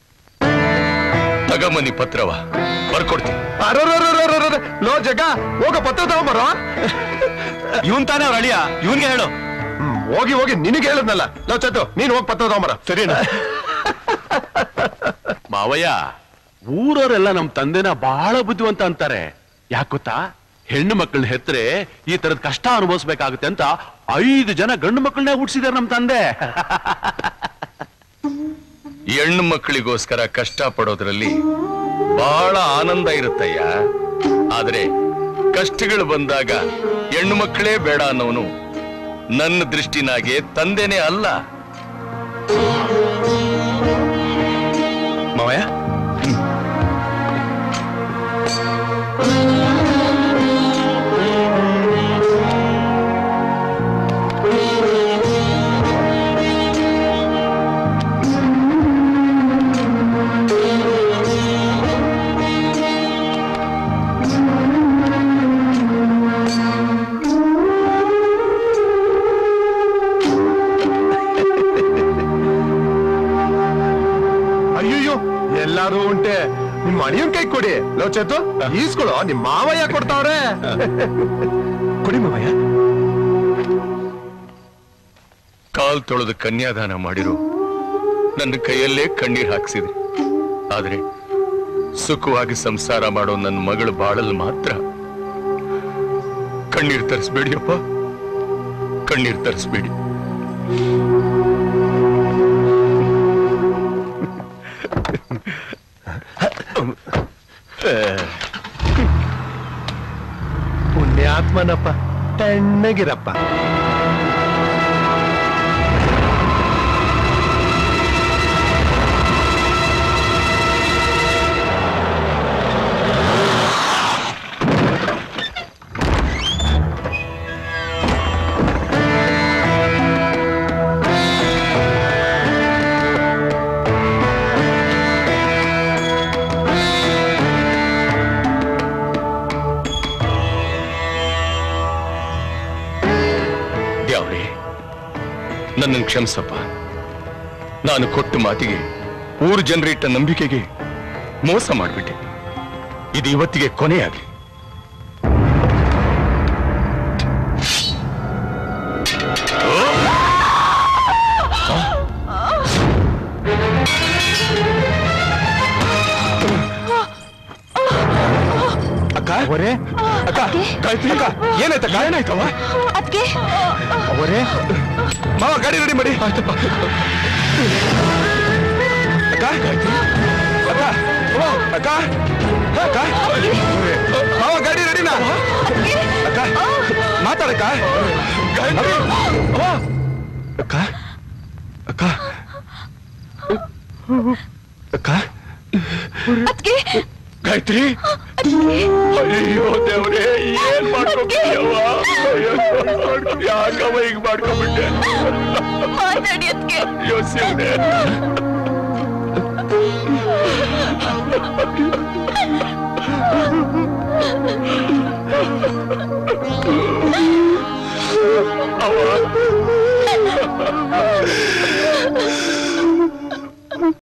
ತಗಮನಿ ಪತ್ರವ ಬರ್ಕೊಡ್ತೀನಿ ಅರರರರರರರ, ಲೋ ಜಗ ಹೋಗ ಪತ್ರ ತಗೊಂಬರೋ ಇವನ್ ತಾನೇ ಅವ್ರ ಅಳಿಯ ಇವನ್ಗೆ ಹೇಳು ಹ್ಮ್, ಹೋಗಿ ಹೋಗಿ ನಿನಗೆ ಹೇಳದ್ನಲ್ಲ ಲೋ ಚತ್ತು ನೀನ್ ಹೋಗಿ ಪತ್ರ ತಗೊಂಬರ ಸರಿನಾ ಮಾವಯ್ಯ ಊರವರೆಲ್ಲ ನಮ್ ತಂದೆನ ಬಹಳ ಬುದ್ಧಿವಂತ ಅಂತಾರೆ ಯಾಕೆ ಗೊತ್ತಾ ಹೆಣ್ಣು ಮಕ್ಕಳನ್ನ ಹೆತ್ತರೆ ಈ ತರದ ಕಷ್ಟ ಅನುಭವಿಸ್ಬೇಕಾಗುತ್ತೆ ಅಂತ ಐದು ಜನ ಗಂಡು ಮಕ್ಕಳನ್ನೇ ಹುಟ್ಟಿಸಿದಾರೆ ನಮ್ ತಂದೆ ಹೆಣ್ಣು ಮಕ್ಕಳಿಗೋಸ್ಕರ ಕಷ್ಟ ಪಡೋದ್ರಲ್ಲಿ ಬಹಳ ಆನಂದ ಇರುತ್ತಯ್ಯ ಆದ್ರೆ ಕಷ್ಟಗಳು ಬಂದಾಗ ಹೆಣ್ಣು ಮಕ್ಕಳೇ ಬೇಡ ಅನ್ನೋನು ನನ್ನ ದೃಷ್ಟಿನಾಗೆ ತಂದೆನೇ ಅಲ್ಲ ಮಾವಯ್ಯ ನಿಮ್ಮ ಅಳಿಯನ್ ಕೈ ಕೊಡಿ ಲೋ ಚೇತು ಈಸ್ಕೊಳು ನಿಮ್ ಮಾವಯ್ಯ ಕೊಡ್ತಾವ್ರೆ ಕೊಡಿ ಮಾವಯ್ಯ ಕಾಲ್ ತೊಳೆದು ಕನ್ಯಾದಾನ ಮಾಡಿರು ನನ್ನ ಕೈಯಲ್ಲೇ ಕಣ್ಣೀರ್ ಹಾಕ್ಸಿದ್ರಿ ಆದ್ರೆ ಸುಖವಾಗಿ ಸಂಸಾರ ಮಾಡೋ ನನ್ನ ಮಗಳು ಬಾಳಲ್ ಮಾತ್ರ ಕಣ್ಣೀರ್ ತರಿಸ್ಬೇಡಿಯಪ್ಪ ಕಣ್ಣೀರ್ ತರಿಸ್ಬೇಡಿ ಪುಣ್ಯಾತ್ಮನಪ್ಪ ತಣ್ಣಗಿರಪ್ಪ ದ್ಯಾವ್ರೆ ನನ್ನನ್ನು ಕ್ಷಮಿಸಪ್ಪ ನಾನು ಕೊಟ್ಟ ಮಾತಿಗೆ ಊರು ಜನರಿಟ್ಟ ನಂಬಿಕೆಗೆ ಮೋಸ ಮಾಡಿಬಿಟ್ಟೆ ಇದು ಇವತ್ತಿಗೆ ಕೊನೆಯಾಗಲಿ ಅಕ್ಕ ಅವರೇ ಅಕ್ಕ ಗಾಯತ್ರಿ ಅಕ್ಕ ಏನಾಯ್ತಕ್ಕ ಏನಾಯ್ತವ ಅದ್ಕೆ ಅವರೇ ಮಾವ ಗಾಡಿ ರೆಡಿ ಮಾಡಿ ಅಕ್ಕ ಗಾಯತ್ರಿ ಅಕ್ಕ ಓ, ಅಕ್ಕ ಅಕ್ಕ ಮಾವ ಗಾಡಿ ರೆಡಿನಾ ಅಕ್ಕ ಮಾತಾಡಕ್ಕ ಗಾಯತ್ರಿ ಅವ್ವ. ಅಕ್ಕ ಅಕ್ಕ ಅಕ್ಕ ಅದ್ಕೆ ಗಾಯತ್ರಿ ಅಯ್ಯೋ ದೇವ್ರೆ ಏನ್ ಮಾಡ್ಕೊಂಡ್ಬಿಟ್ಟಿಯವ್ವ ಯಾಕವ್ವ ಹಿಂಗ್ ಮಾಡ್ಕೊಂಡ್ಬಿಟ್ಟೆ ಮಾತಾಡಿ ಅದ್ಕೆ ಅಯ್ಯೋ ಶಿವನೇ